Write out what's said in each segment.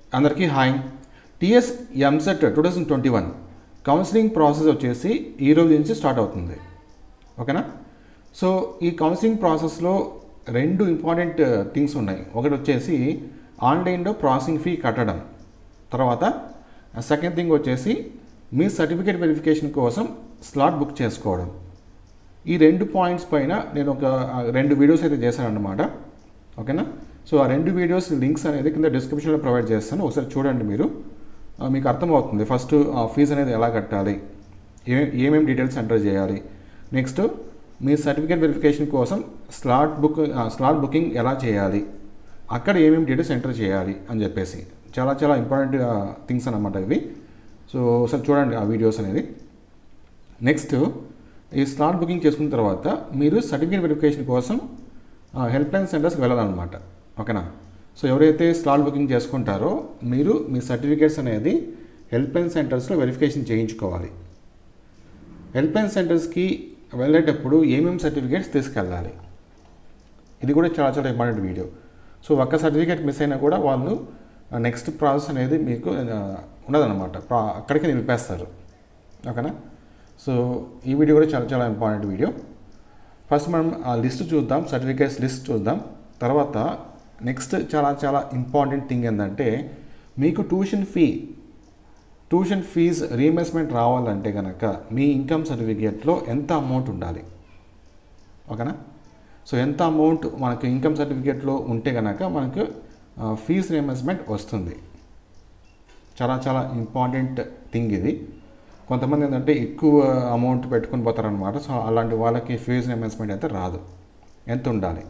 అందరికీ hi TS EAMCET two thousand twenty one counselling process వచ్చేసి ఈ రోజు నుంచి స్టార్ట్ అవుతుంది ఓకేనా సో ఈ కౌన్సిలింగ్ ప్రాసెస్లో రెండు ఇంపార్టెంట్ థింగ్స్ ఉన్నాయి ఒకటి వచ్చేసి ఆన్లైన్లో ప్రాసెసింగ్ ఫీ కట్టడం తర్వాత సెకండ్ థింగ్ వచ్చేసి మీ సర్టిఫికేట్ వెరిఫికేషన్ కోసం స్లాట్ బుక్ చేసుకోవడం ఈ రెండు పాయింట్స్ పైన నేను ఒక ఆ, రెండు వీడియోస్ అయితే చేశాను అన్నమాట ఓకేనా సో ఆ రెండు వీడియోస్ లింక్స్ అనేది కింద డిస్క్రిప్షన్లో ప్రొవైడ్ చేస్తాను ఒకసారి చూడండి మీరు ఆ, మీకు అర్థమవుతుంది ఫస్ట్ ఫీజు అనేది ఎలా కట్టాలి ఏ ఏమేమి డీటెయిల్స్ ఎంటర్ చేయాలి నెక్స్ట్ మీ సర్టిఫికేట్ వెరిఫికేషన్ కోసం స్లాట్ బుక్ స్లాట్ బుకింగ్ ఎలా చేయాలి అక్కడ ఏమేమి డీటెయిల్స్ ఎంటర్ చేయాలి అని చెప్పేసి చాలా చాలా ఇంపార్టెంట్ థింగ్స్ అన్నమాట ఇవి సో ఒకసారి చూడండి ఆ వీడియోస్ అనేది నెక్స్ట్ ఈ స్లాట్ బుకింగ్ చేసుకున్న తర్వాత మీరు సర్టిఫికేట్ వెరిఫికేషన్ కోసం హెల్ప్ లైన్ సెంటర్స్కి వెళ్ళాలన్నమాట ఓకేనా సో ఎవరైతే స్లాట్ బుకింగ్ చేసుకుంటారో మీరు మీ సర్టిఫికేట్స్ అనేది హెల్ప్ లైన్ సెంటర్స్లో వెరిఫికేషన్ చేయించుకోవాలి హెల్ప్ లైన్ సెంటర్స్కి వెళ్ళేటప్పుడు ఏమేమి సర్టిఫికేట్స్ తీసుకెళ్ళాలి ఇది కూడా చాలా చాలా ఇంపార్టెంట్ వీడియో సో ఒక్క సర్టిఫికేట్ మిస్ అయినా కూడా వాళ్ళు నెక్స్ట్ ప్రాసెస్ అనేది మీకు ఆ, ఉండదన్నమాట ప్రా అక్కడికి నిలిపేస్తారు ఓకేనా సో ఈ వీడియో కూడా చాలా చాలా ఇంపార్టెంట్ వీడియో ఫస్ట్ మనం ఆ లిస్ట్ చూద్దాం సర్టిఫికేట్స్ లిస్ట్ చూద్దాం తర్వాత నెక్స్ట్ చాలా చాలా ఇంపార్టెంట్ థింగ్ ఏంటంటే మీకు tuition fee tuition fees reimbursement రావాలంటే కనుక మీ ఇన్కమ్ సర్టిఫికేట్లో ఎంత అమౌంట్ ఉండాలి ఓకేనా సో ఎంత అమౌంట్ మనకు ఇన్కమ్ సర్టిఫికేట్లో ఉంటే కనుక మనకు ఫీజ్ రీఇంబర్స్మెంట్ వస్తుంది చాలా చాలా ఇంపార్టెంట్ థింగ్ ఇది కొంతమంది ఏంటంటే ఎక్కువ అమౌంట్ పెట్టుకొని పోతారనమాట సో అలాంటి వాళ్ళకి ఫీజ్ రీఇంబర్స్మెంట్ అయితే రాదు ఎంత ఉండాలి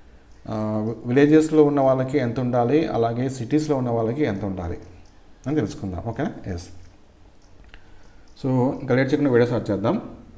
విలేజెస్లో ఉన్న వాళ్ళకి ఎంత ఉండాలి అలాగే సిటీస్లో ఉన్న వాళ్ళకి ఎంత ఉండాలి అని తెలుసుకుందాం ఓకేనా ఎస్ సో ఇంకా లేట్ చేయకుండా వీడియో స్టార్ట్ చేద్దాం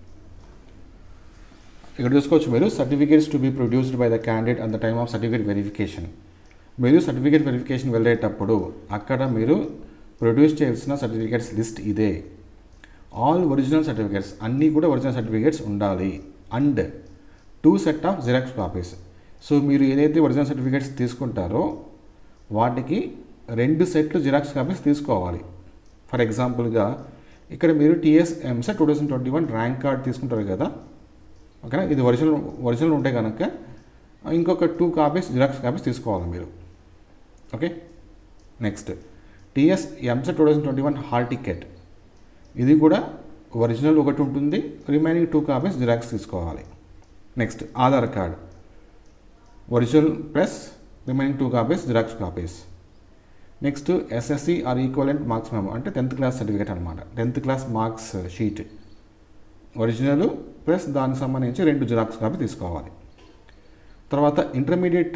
ఇక్కడ చూసుకోవచ్చు మీరు certificates to be produced by the candidate at the time of certificate verification మీరు సర్టిఫికేట్ వెరిఫికేషన్ వెళ్ళేటప్పుడు అక్కడ మీరు ప్రొడ్యూస్ చేయాల్సిన సర్టిఫికేట్స్ లిస్ట్ ఇదే ఆల్ ఒరిజినల్ సర్టిఫికేట్స్ అన్నీ కూడా ఒరిజినల్ సర్టిఫికేట్స్ ఉండాలి and two set of xerox copies so మీరు ఏదైతే ఒరిజినల్ సర్టిఫికేట్స్ తీసుకుంటారో వాటికి రెండు సెట్లు జిరాక్స్ కాపీస్ తీసుకోవాలి ఫర్ ఎగ్జాంపుల్గా ఇక్కడ మీరు TS EAMCET two thousand twenty one rank card తీసుకుంటారు కదా ఓకేనా ఇది ఒరిజినల్ ఒరిజినల్ ఉంటే కనుక ఇంకొక టూ కాపీస్ జిరాక్స్ కాపీస్ తీసుకోవాలి మీరు okay next TS EAMCET two thousand twenty one hall ticket ఇది కూడా ఒరిజినల్ ఒకటి ఉంటుంది రిమైనింగ్ టూ కాపీస్ జిరాక్స్ తీసుకోవాలి next Aadhaar card original plus remaining two copies xerox copies next SSC or equivalent marks memo అంటే tenth class certificate అనమాట tenth class marks sheet original plus దానికి సంబంధించి రెండు జిరాక్స్ కాపీ తీసుకోవాలి తర్వాత ఇంటర్మీడియట్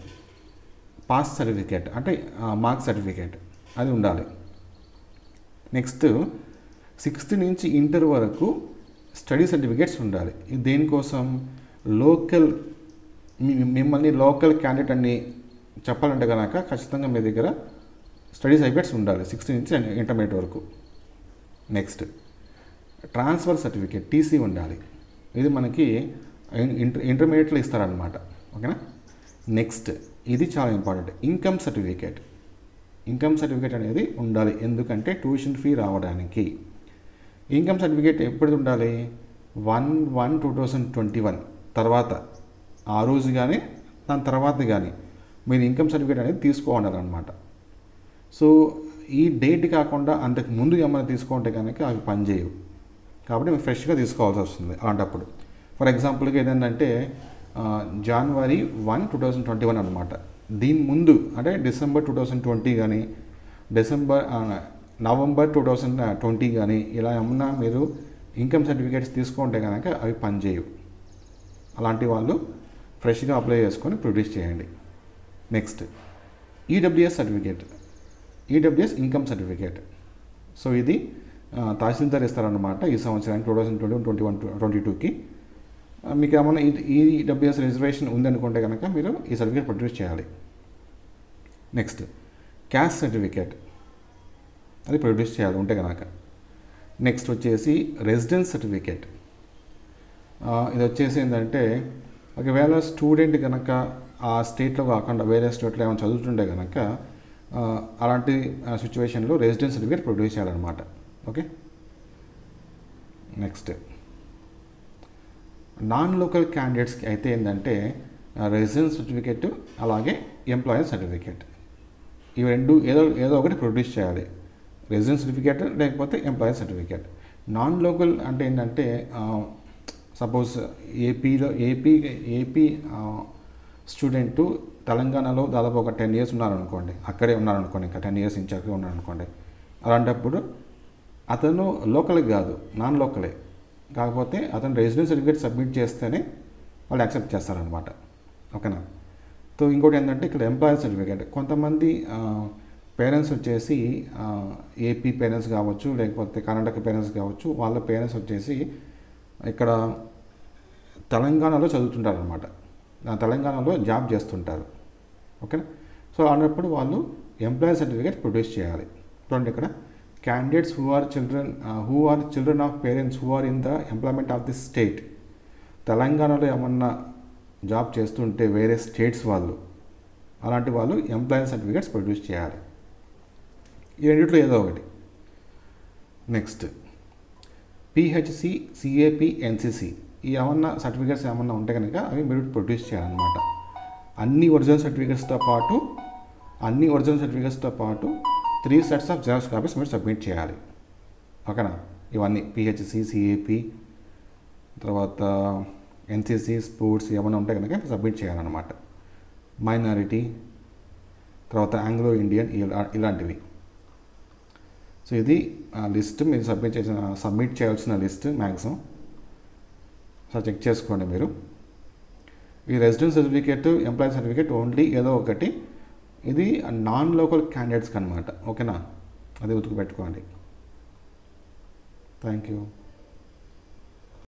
పాస్ సర్టిఫికేట్ అంటే marks certificate అది ఉండాలి నెక్స్ట్ సిక్స్త్ నుంచి ఇంటర్ వరకు స్టడీ సర్టిఫికేట్స్ ఉండాలి ఇది దేనికోసం లోకల్ మీ- మిమ్మల్ని లోకల్ క్యాండిడేట్ అని చెప్పాలంటే కనుక ఖచ్చితంగా మీ దగ్గర స్టడీ సర్టిఫికేట్స్ ఉండాలి సిక్స్త్ నుంచి ఇంటర్మీడియట్ వరకు నెక్స్ట్ ట్రాన్స్ఫర్ సర్టిఫికేట్ టీసీ ఉండాలి ఇది మనకి ఇంటర్ ఇంటర్మీడియట్లో ఇస్తారనమాట ఓకేనా నెక్స్ట్ ఇది చాలా important income certificate income certificate అనేది ఉండాలి ఎందుకంటే ట్యూషన్ ఫీ రావడానికి ఇన్కమ్ సర్టిఫికేట్ ఎప్పుడు ఉండాలి one one two thousand twenty one తర్వాత ఆ రోజు కానీ దాని తర్వాత కానీ మీరు ఇన్కమ్ సర్టిఫికేట్ అనేది తీసుకోవాలన్నమాట సో ఈ డేట్ కాకుండా అంతకు ముందు ఏమైనా తీసుకుంటే కనుక అవి పనిచేయవు కాబట్టి మీరు ఫ్రెష్గా తీసుకోవాల్సి వస్తుంది అలాంటప్పుడు ఫర్ ఎగ్జాంపుల్గా ఏదంటే జనవరి one two thousand twenty one అనమాట దీని ముందు అంటే డిసెంబర్ టూ థౌజండ్ ట్వంటీ కానీ డిసెంబర్ ఆ, నవంబర్ టూ థౌజండ్ ట్వంటీ కానీ ఇలా ఏమన్నా మీరు ఇన్కమ్ సర్టిఫికేట్స్ తీసుకుంటే కనుక అవి పనిచేయవు అలాంటి వాళ్ళు ఫ్రెష్గా అప్లై చేసుకొని ప్రొడ్యూస్ చేయండి next EWS certificate EWS income certificate so ఇది ఆ, తహసీల్దార్ ఇస్తారన్నమాట ఈ సంవత్సరానికి two thousand twenty one twenty one twenty టూకి మీకు ఏమైనా ఈ ఈడబ్ల్యూఎస్ రిజర్వేషన్ ఉందనుకుంటే కనుక మీరు ఈ సర్టిఫికేట్ ప్రొడ్యూస్ చేయాలి నెక్స్ట్ క్యాస్ట్ సర్టిఫికేట్ అది ప్రొడ్యూస్ చేయాలి ఉంటే కనుక నెక్స్ట్ వచ్చేసి రెసిడెన్స్ సర్టిఫికేట్ ఇది వచ్చేసి ఏంటంటే ఒకవేళ స్టూడెంట్ కనుక ఆ స్టేట్లో కాకుండా వేరే స్టేట్లో ఏమైనా చదువుతుంటే కనుక ఆ, అలాంటి సిచ్యువేషన్లో రెసిడెన్స్ సర్టిఫికేట్ ప్రొడ్యూస్ చేయాలన్నమాట ఓకే నెక్స్ట్ నాన్ లోకల్ క్యాండిడేట్స్కి అయితే ఏంటంటే రెసిడెన్స్ సర్టిఫికేట్ అలాగే ఎంప్లాయీ సర్టిఫికేట్ ఇవి రెండు ఏదో ఏదో ఒకటి ప్రొడ్యూస్ చేయాలి రెసిడెన్స్ సర్టిఫికేట్ లేకపోతే ఎంప్లాయీ సర్టిఫికేట్ నాన్ లోకల్ అంటే ఏంటంటే సపోజ్ ఏపీలో ఏపీ ఏపీ స్టూడెంట్ తెలంగాణలో దాదాపు ఒక టెన్ ఇయర్స్ ఉన్నారనుకోండి అక్కడే ఉన్నారనుకోండి ఇంకా టెన్ ఇయర్స్ నుంచి అక్కడే ఉన్నారనుకోండి అలాంటప్పుడు అతను లోకల్ కాదు నాన్ లోకలే కాకపోతే అతను రెసిడెన్స్ సర్టిఫికేట్ సబ్మిట్ చేస్తేనే వాళ్ళు యాక్సెప్ట్ చేస్తారనమాట ఓకేనా సో ఇంకోటి ఏంటంటే ఇక్కడ ఎంప్లాయీ సర్టిఫికేట్ కొంతమంది పేరెంట్స్ వచ్చేసి ఆ, ఏపీ పేరెంట్స్ కావచ్చు లేకపోతే కర్ణాటక పేరెంట్స్ కావచ్చు వాళ్ళ పేరెంట్స్ వచ్చేసి ఇక్కడ తెలంగాణలో చదువుతుంటారు అనమాట తెలంగాణలో జాబ్ చేస్తుంటారు ఓకేనా సో అన్నప్పుడు వాళ్ళు ఎంప్లాయీ సర్టిఫికేట్ ప్రొడ్యూస్ చేయాలి చూడండి ఇక్కడ candidates who are children who are children of parents who are in the employment of the state తెలంగాణలో ఏమన్నా జాబ్ చేస్తుంటే వేరే స్టేట్స్ వాళ్ళు అలాంటి వాళ్ళు ఎంప్లాయీ సర్టిఫికేట్స్ ప్రొడ్యూస్ చేయాలి ఈ రెండిట్లో ఏదో ఒకటి నెక్స్ట్ పిహెచ్సి సిఏపి ఎన్సిసి ఈ ఏమన్నా సర్టిఫికేట్స్ ఏమన్నా ఉంటే కనుక అవి మీరు ప్రొడ్యూస్ చేయాలన్నమాట అన్ని ఒరిజినల్ సర్టిఫికేట్స్తో పాటు అన్ని ఒరిజినల్ సర్టిఫికేట్స్తో పాటు three sets of xerox copies మీరు సబ్మిట్ చేయాలి ఓకేనా ఇవన్నీ పిహెచ్సి సిఏపి తర్వాత ఎన్సిసి స్పోర్ట్స్ ఏమైనా ఉంటే కనుక సబ్మిట్ చేయాలన్నమాట మైనారిటీ తర్వాత ఆంగ్లో ఇండియన్ ఇలా ఇలాంటివి సో ఇది లిస్ట్ మీరు సబ్మిట్ చేసిన సబ్మిట్ చేయాల్సిన లిస్ట్ మ్యాక్సిమం సో చెక్ చేసుకోండి మీరు ఈ residence certificate employee certificate only ఏదో ఒకటి ఇది నాన్ లోకల్ క్యాండిడేట్స్కి అనమాట ఓకేనా అది ఉతుకు పెట్టుకోండి థ్యాంక్ యూ